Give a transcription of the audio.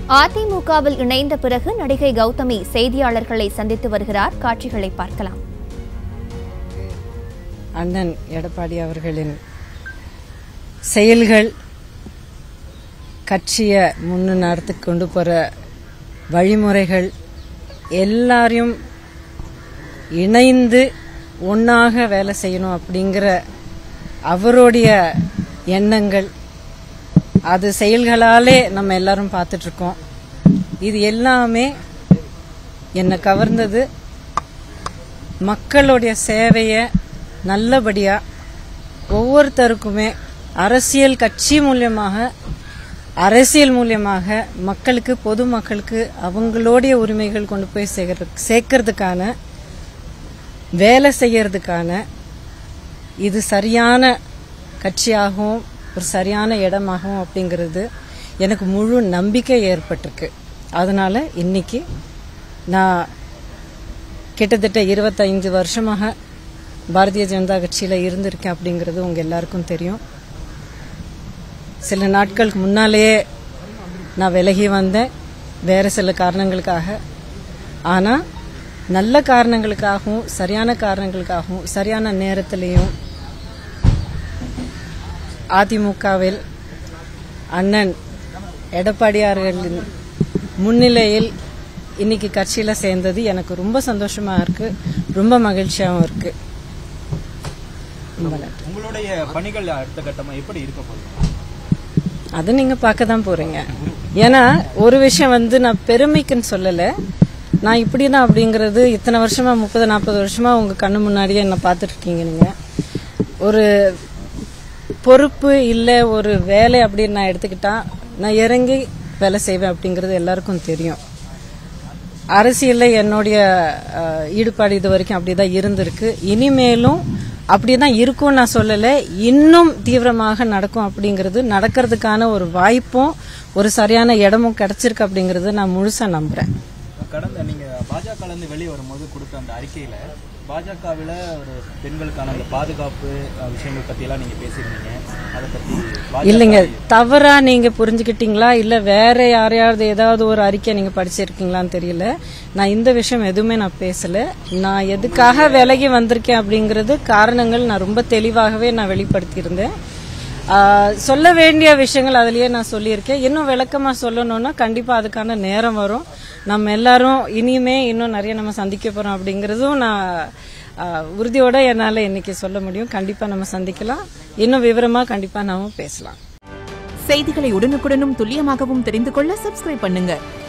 அதிமுகவில் இணைந்த பிறகு நடிகை கௌதமி செய்தியாளர்களை சந்தித்து வருகிறார் காட்சிகளை பார்க்கலாம் அண்ணன் எடப்பாடி அவர்களின் செயல்கள் கட்சியை முன்னு நடத்தி கொண்டு போகிற வழிமுறைகள் எல்லாரையும் இணைந்து ஒன்றாக வேலை செய்யணும் அப்படிங்கிற அவருடைய எண்ணங்கள் அது செயல்களாலே நம்ம எல்லாரும் பார்த்துட்டு இருக்கோம் இது எல்லாமே என்னை கவர்ந்தது மக்களுடைய சேவையை நல்லபடியா ஒவ்வொருத்தருக்குமே அரசியல் கட்சி மூலியமாக அரசியல் மூலியமாக மக்களுக்கு பொதுமக்களுக்கு அவங்களுடைய உரிமைகள் கொண்டு போய் சேர்க்கற- சேர்க்கறதுக்கான வேலை செய்யறதுக்கான இது சரியான கட்சியாகவும் ஒரு சரியான இடமாகவும் அப்படிங்கிறது எனக்கு முழு நம்பிக்கை ஏற்பட்டிருக்கு அதனால இன்னைக்கு நான் கிட்டத்தட்ட இருபத்தைந்து வருஷமாக பாரதிய ஜனதா கட்சியில் இருந்திருக்கேன் அப்படிங்கிறது உங்க எல்லாருக்கும் தெரியும் சில நாட்களுக்கு முன்னாலேயே நான் விலகி வந்தேன் வேற சில காரணங்களுக்காக ஆனா நல்ல காரணங்களுக்காகவும் சரியான காரணங்களுக்காகவும் சரியான நேரத்திலையும் அதிமுகவில் அண்ணன் எடப்பாடியார்களின் முன்னிலையில் இன்னைக்கு கட்சியில சேர்ந்தது எனக்கு ரொம்ப சந்தோஷமா இருக்கு ரொம்ப மகிழ்ச்சியாகவும் இருக்கு ரொம்ப நன்றி. உங்களுடைய பணிகள் அடுத்த கட்டமா எப்படி இருக்க போகுது அதை நீங்க பார்க்க தான் போறீங்க ஏன்னா ஒரு விஷயம் வந்து நான் பெருமைக்குன்னு சொல்லல நான் இப்படிதான் அப்படிங்கறது இத்தனை வருஷமா முப்பது நாற்பது வருஷமா உங்க கண்ணு முன்னாடியே என்ன பார்த்துட்டு இருக்கீங்க நீங்க ஒரு பொறுப்பு இல்ல ஒரு வேலை அப்படின்னு நான் எடுத்துக்கிட்டா நான் இறங்கி வேலை செய்வேன் அப்படிங்கறது எல்லாருக்கும் தெரியும் அரசியல்ல என்னுடைய அஹ், ஈடுபாடு இது வரைக்கும் அப்படிதான் இருந்திருக்கு இனிமேலும் அப்படிதான் இருக்கும் நான் சொல்லல இன்னும் தீவிரமாக நடக்கும் அப்படிங்கிறது நடக்கிறதுக்கான ஒரு வாய்ப்பும் ஒரு சரியான இடமும் கிடைச்சிருக்கு அப்படிங்கறது நான் முழுசா நம்புறேன் கடந்த நீங்க பாஜக இருந்து வெளியே வரும்போது கொடுத்த அந்த அறிக்கையில பாஜகவில் ஒரு பெண்களுக்கான அந்த பாதுகாப்பு அஹ், விஷயங்கள் பத்தி எல்லாம் நீங்க பேசியிருந்தீங்க அதை பத்தி பாஜக இல்லைங்க தவறா நீங்க புரிஞ்சுக்கிட்டீங்களா இல்ல வேற யாரையாவது ஏதாவது ஒரு அறிக்கை நீங்க படிச்சிருக்கீங்களான்னு தெரியல நான் இந்த விஷயம் எதுவுமே நான் பேசல நான் எதுக்காக விலகி வந்திருக்கேன் அப்படிங்கறது காரணங்கள் நான் ரொம்ப தெளிவாகவே நான் வெளிப்படுத்தியிருந்தேன் ஆஹ், சொல்ல வேண்டிய விஷயங்கள் அதுலயே நான் சொல்லியிருக்கேன் இன்னும் விளக்கமா சொல்லணும்னா கண்டிப்பா அதுக்கான நேரம் வரும் நம்ம எல்லாரும் இனிமே இன்னும் நிறைய நம்ம சந்திக்க போறோம் அப்படிங்கறதும் நான் ஆஹ், உறுதியோட என்னால இன்னைக்கு சொல்ல முடியும் கண்டிப்பா நம்ம சந்திக்கலாம் இன்னும் விவரமா கண்டிப்பா நாம பேசலாம் செய்திகளை உடனுக்குடனும் துல்லியமாகவும் தெரிந்து கொள்ள சப்ஸ்கிரைப் பண்ணுங்க